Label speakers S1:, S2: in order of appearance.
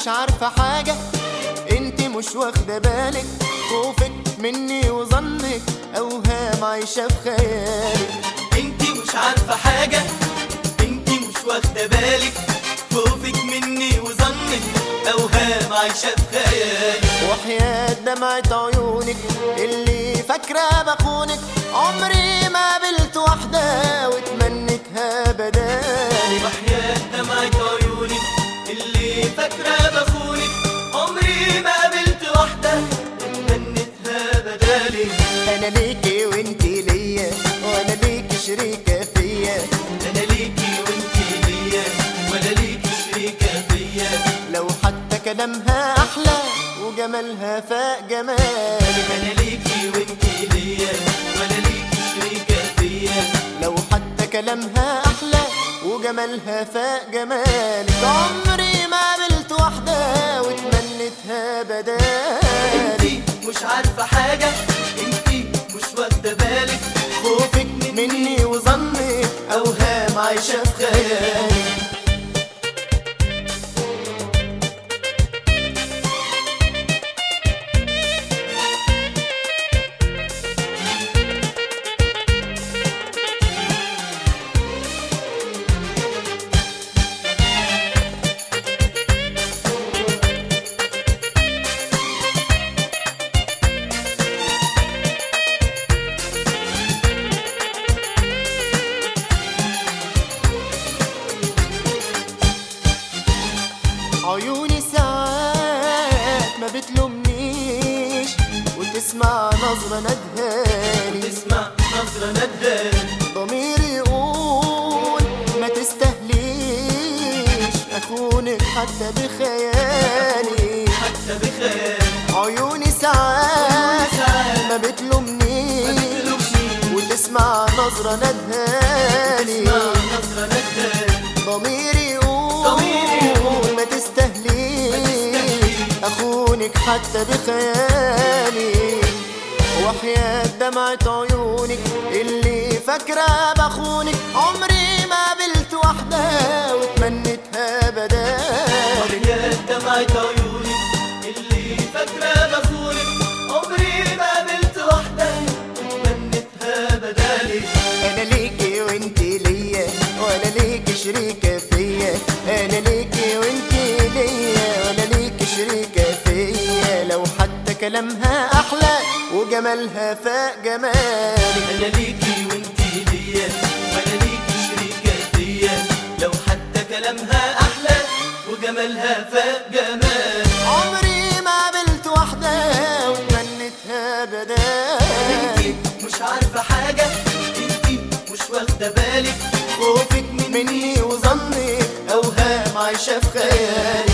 S1: مش عارفة حاجة انت مش واخدة بالك خوفك مني وظنك اوهام عايشة في خيالك
S2: انت مش عارفة حاجة انت مش واخدة بالك خوفك مني وظنك اوهام عايشة في خيالي
S1: وحياة دمعة عيونك اللي فاكرة بخونك عمري ما قابلت واحدة واتمنتها بدالي
S2: وحياة دمعة عيونك اللي فاكرة بخونك عمري ما قابلت واحدة اتمنتها بدالي
S1: انا ليكي وانتي ليا وانا ليكي شريكة فيا
S2: انا ليكي وانتي ليا ولا ليكي شريكة فيا
S1: لو حتى كلامها احلى وجمالها فاق جمالك
S2: انا ليكي وانتي ليا ولا ليكي شريكة فيا
S1: لو حتى كلامها احلى وجمالها فاق جمالك عمري ما قابلت واحدة واتمنتها بدالي
S2: انتي مش عارفة حاجة انتي مش واخدة بالك خوفك
S1: مني وظنك اوهام عايشة في خيالي عيوني ساعات ما بتلومنيش وتسمع نظرة ندهاني
S2: تسمع نظرة ندهان
S1: ضميري يقول ما تستهليش أخونك حتى بخيالي
S2: حتى بخيال
S1: عيوني ساعات ما بتلومنيش وتسمع نظرة ندهاني
S2: تسمع نظرة ندهان
S1: ضميري
S2: ضميري
S1: يقول ما تستهليش أخونك حتى بخيالي وحياة دمعة عيونك اللي فاكرة بخونك عمري ما قابلت واحدة واتمنتها بدالك
S2: يا دمعة عيونك اللي فاكرة بخونك عمري ما قابلت واحدة اتمنتها بدالي
S1: أنا ليكي وانتي ليا ولا ليكي شريكة فيا أنا ليكي وانتي ليا ولا ليكي شريكة فيا لو حتى كلامها أحلى وجمالها فاق جمالك
S2: انا ليكي وانتي ليا وانا ليكي شريكة فيا لو حتى كلامها احلى وجمالها فاق جمال
S1: عمري ما قابلت واحدة واتمنتها بدالك
S2: انتي مش عارفة حاجة انتي مش واخدة بالك خوفك مني
S1: مني وظنك أوهام عايشة في خيالي